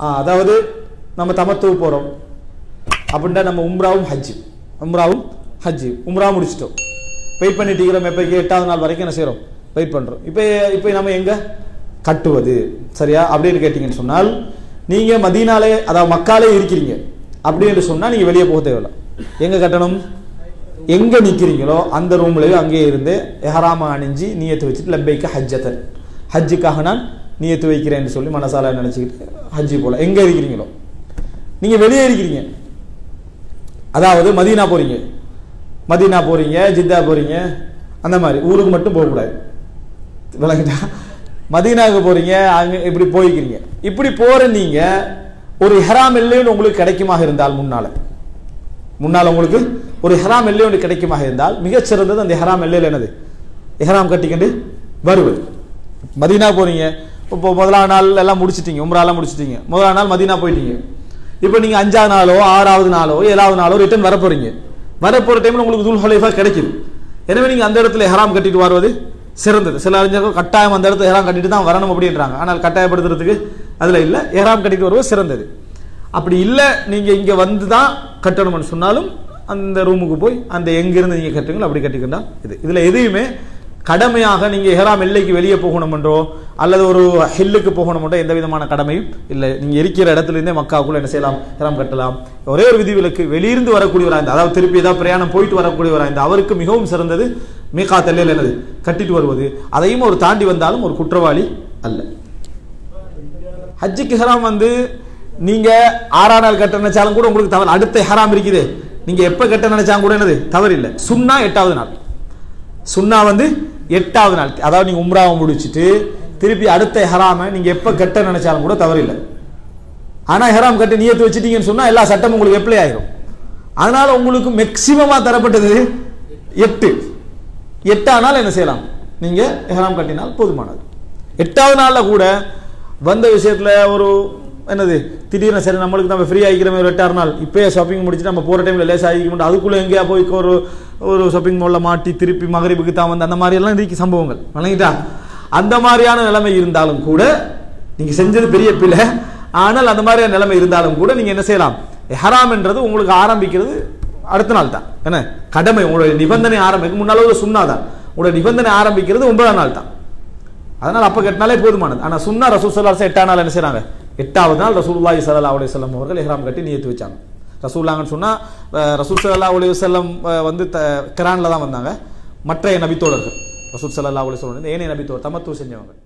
ஆ, அதாவது நம்ம தமத்துவு போகிறோம் அப்படின்ட்டா நம்ம உம்ராவும் ஹஜ்ஜு உம்ராவும் ஹஜ்ஜு உம்ரா முடிச்சிட்டோம் வெயிட் பண்ணிட்டு இருக்கிறோம் எப்போ எட்டாவது நாள் வரைக்கும் என்ன செய்கிறோம் வெயிட் பண்ணுறோம் இப்போ இப்போ நம்ம எங்கே கட்டுவது சரியா அப்படின்னு கேட்டிங்கன்னு சொன்னால் நீங்கள் மதீனாலே அதாவது மக்காலே இருக்கிறீங்க அப்படின்னு சொன்னால் நீங்கள் வெளியே போக தேவையில்ல எங்கே கட்டணும் எங்கே நிற்கிறீங்களோ அந்த ரூம்லேயோ அங்கேயே இருந்து எஹராமா அணிஞ்சு நீயத்து வச்சுட்டு லப்பைக்கு ஹஜ்ஜத்தன் ஹஜ்ஜுக்காக நான் நீயத்து வைக்கிறேன்னு சொல்லி மனசால நினச்சிக்கிட்டு ஹஜ்ஜி போல எங்கே இருக்கிறீங்களோ நீங்கள் வெளியே இருக்கிறீங்க அதாவது மதீனா போறீங்க மதீனா போறீங்க ஜித்தா போறீங்க அந்த மாதிரி ஊருக்கு மட்டும் போகக்கூடாது விளங்கிட்டா மதீனாவுக்கு போறீங்க அங்க இப்படி போய்க்கிறீங்க இப்படி போற நீங்க ஒரு ஹெராம் எல்லைன்னு உங்களுக்கு கிடைக்குமாக இருந்தால் முன்னால முன்னால உங்களுக்கு ஒரு ஹெராம் எல்லை ஒன்று கிடைக்குமாக இருந்தால் மிகச் சிறந்தது அந்த ஹெராம் எல்லையில் என்னது எஹராம் கட்டிக்கிண்டு வருவது மதீனா போறீங்க இப்போ முதலாம் நாள் எல்லாம் முடிச்சிட்டீங்க உம்ராலாம் முடிச்சிட்டீங்க முதலாம் நாள் மதீனா போயிட்டீங்க இப்போ நீங்க அஞ்சாவது நாளோ ஆறாவது நாளோ ஏழாவது நாளோ ரிட்டர்ன் வர போறீங்க வர போற டைம்ல உங்களுக்கு துல் ஹலைஃபா கிடைக்குது எனவே நீங்க அந்த இடத்துல ஹெராம் கட்டிட்டு வருவது சிறந்தது சில அறிஞர்கள் கட்டாயம் அந்த இடத்துல ஹெராம் கட்டிட்டு தான் வரணும் அப்படின்றாங்க ஆனால் கட்டாயப்படுத்துறதுக்கு அதுல இல்ல ஹெராம் கட்டிட்டு வருவது சிறந்தது அப்படி இல்லை நீங்க இங்க வந்து தான் கட்டணும்னு சொன்னாலும் அந்த ரூமுக்கு போய் அந்த எங்கிருந்து நீங்க கட்டுங்களோ அப்படி கட்டிக்கிட்டா இது இதுல எதையுமே கடமையாக நீங்க எஹராம் எல்லைக்கு வெளியே போகணும் என்றோ அல்லது ஒரு ஹில்லுக்கு போகணும் என்றோ எந்த விதமான கடமையும் இல்லை நீங்க இருக்கிற இடத்துல இருந்தே மக்காவுக்குள்ள என்ன செய்யலாம் எஹராம் கட்டலாம் ஒரே ஒரு விதிவிலக்கு வெளியிருந்து வரக்கூடியவராக இந்த அதாவது திருப்பி ஏதாவது பிரயாணம் போயிட்டு வரக்கூடியவராக இந்த அவருக்கு மிகவும் சிறந்தது மீகா தெல்லையில் என்னது கட்டிட்டு வருவது அதையும் ஒரு தாண்டி வந்தாலும் ஒரு குற்றவாளி அல்ல ஹஜ்ஜுக்கு ஹராம் வந்து நீங்க ஆறாம் நாள் கட்ட நினைச்சாலும் கூட உங்களுக்கு தவறு அடுத்த ஹராம் இருக்குது நீங்க எப்ப கட்ட நினைச்சாலும் கூட என்னது தவறு இல்லை சுன்னா எட்டாவது நாள் சுன்னா வந்து எட்டாவது நாள் அதாவது நீங்க உம்ராவை முடிச்சிட்டு திருப்பி அடுத்த ஹராம நீங்க எப்ப கட்ட நினைச்சாலும் கூட தவறு இல்லை ஆனா ஹெராம் கட்டி நியத்து வச்சிட்டீங்கன்னு சொன்னா எல்லா சட்டமும் உங்களுக்கு எப்ளை ஆயிரும் அதனால உங்களுக்கு மேக்சிமமா தரப்பட்டது எட்டு எட்டாம் நாள் என்ன செய்யலாம் நீங்க ஹெராம் கட்டினால் போதுமானது எட்டாவது நாள்ல கூட வந்த விஷயத்துல ஒரு என்னது திடீர்னு சரி நம்மளுக்கு நம்ம ஃப்ரீ ஆகிக்கிற மாதிரி ஒரு எட்டாறு நாள் இப்பயே ஷாப்பிங் முடிச்சுட்டு நம்ம போகிற டைமில் லேஸ் ஆகிக்க முடியும் அதுக்குள்ளே எங்கேயா போய் ஒரு ஒரு ஷாப்பிங் மாலில் மாட்டி திருப்பி மகரிபுக்கு தான் வந்து அந்த மாதிரி எல்லாம் இருக்கு சம்பவங்கள் வணங்கிட்டா அந்த மாதிரியான நிலைமை இருந்தாலும் கூட நீங்கள் செஞ்சது பெரிய பிள்ளை ஆனால் அந்த மாதிரியான நிலைமை இருந்தாலும் கூட நீங்கள் என்ன செய்யலாம் ஹராம் என்றது உங்களுக்கு ஆரம்பிக்கிறது அடுத்த நாள் தான் என்ன கடமை உங்களுடைய நிபந்தனை ஆரம்பிக்கும் முன்னால ஒரு சுண்ணா தான் உங்களுடைய நிபந்தனை ஆரம்பிக்கிறது ஒன்பதாம் நாள் தான் அதனால் அப்போ கட்டினாலே போதுமானது ஆனால் சுன்னா ரசூல் சல்லாஸ் எட்டாம் நாள் என்ன செய்றாங்க எட்டாவது நாள் ரசூலுல்லாஹி ஸல்லல்லாஹு அலைஹி வஸல்லம் அவர்கள் இஹ்ராம் கட்டி நியத்து வச்சாங்க ரசூல்லாங்கன்னு சொன்னா அஹ், ரசூல் ஸல்லல்லாஹு அலைஹி வஸல்லம் அஹ், வந்து கிரான்ல தான் வந்தாங்க மற்ற நபித்தோழர்கள் ரசூல் ஸல்லல்லாஹு அலைஹி வஸல்லம் ஏனைய நபித்தோழர் தமத்து செஞ்சவங்க